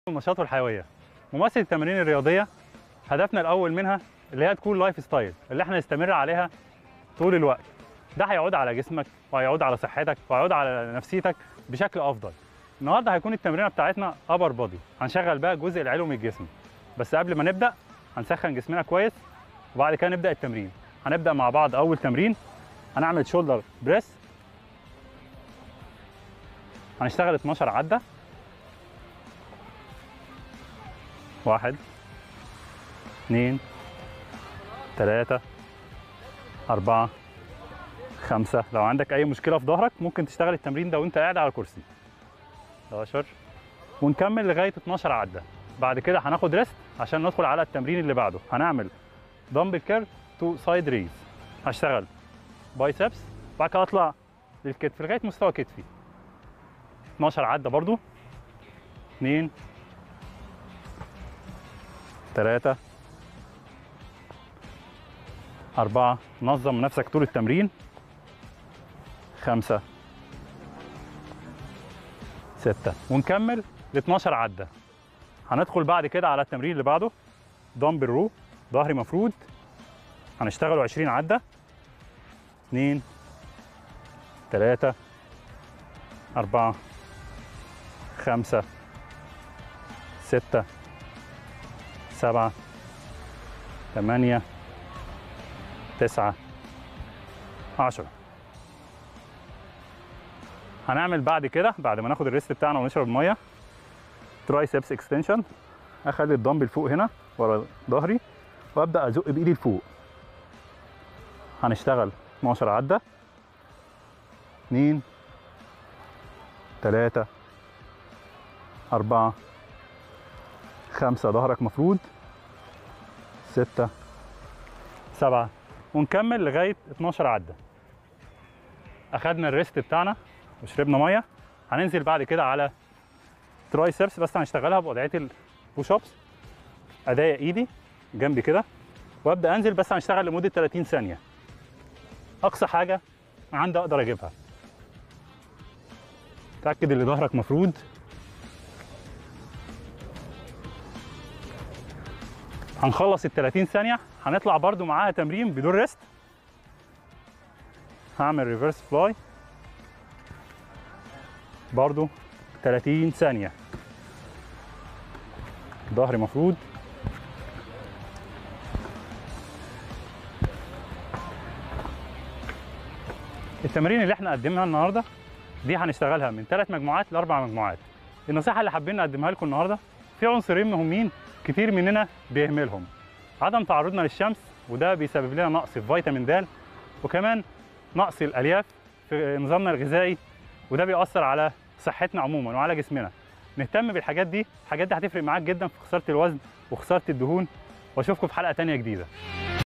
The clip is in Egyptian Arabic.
النشاط والحيويه ممارسه التمارين الرياضيه هدفنا الاول منها اللي هي تكون لايف ستايل اللي احنا نستمر عليها طول الوقت ده هيعود على جسمك وهيعود على صحتك وهيعود على نفسيتك بشكل افضل النهارده هيكون التمرينه بتاعتنا ابر بودي هنشغل بقى الجزء العلوي من الجسم بس قبل ما نبدا هنسخن جسمنا كويس وبعد كده نبدا التمرين هنبدا مع بعض اول تمرين هنعمل شولدر بريس هنشتغل 12 عده واحد اثنين ثلاثة أربعة خمسة لو عندك أي مشكلة في ظهرك ممكن تشتغل التمرين ده وأنت قاعد على كرسي 11 ونكمل لغاية 12 عدة بعد كده هناخد ريست عشان ندخل على التمرين اللي بعده هنعمل دمبل كير تو سايد ريز هشتغل بايسبس بعد كده اطلع للكتف لغايه مستوى كتفي 12 عده برضو 2 3 4 نظم نفسك طول التمرين 5 6 ونكمل ل 12 عده هندخل بعد كده على التمرين اللي بعده دمبل رو ظهري مفرود هنشتغلوا 20 عده 2 3 4 5 6 7 8 9 10 هنعمل بعد كده بعد ما ناخد الريست بتاعنا ونشرب ميه ترايسبس اكستنشن اخلي الدمبل فوق هنا ورا ظهري وابدا ازق بايدي لفوق هنشتغل 12 عده 2 3 4 5 ظهرك مفرود 6 7 ونكمل لغايه 12 عده اخدنا الريست بتاعنا وشربنا ميه هننزل بعد كده على ترايسبس بس هنشتغلها بوضعيه البوش ابس اضيق ايدي جنبي كده وابدا انزل بس هنشتغل لمده 30 ثانيه اقصى حاجه عندي اقدر اجيبها تاكد ان ظهرك مفرود هنخلص ال 30 ثانيه هنطلع برده معاها تمرين بدون ريست هعمل ريفرس فلاي برضو 30 ثانيه ظهري مفرود التمارين اللي احنا قدمناها النهارده دي هنشتغلها من ثلاث مجموعات لاربع مجموعات النصيحه اللي حابين نقدمها لكم النهارده في عنصرين مهمين كتير مننا بيهملهم عدم تعرضنا للشمس وده بيسبب لنا نقص في فيتامين د وكمان نقص الالياف في نظامنا الغذائي وده بيأثر على صحتنا عموما وعلى جسمنا نهتم بالحاجات دي الحاجات دي هتفرق معاك جدا في خساره الوزن وخساره الدهون واشوفكم في حلقه تانية جديده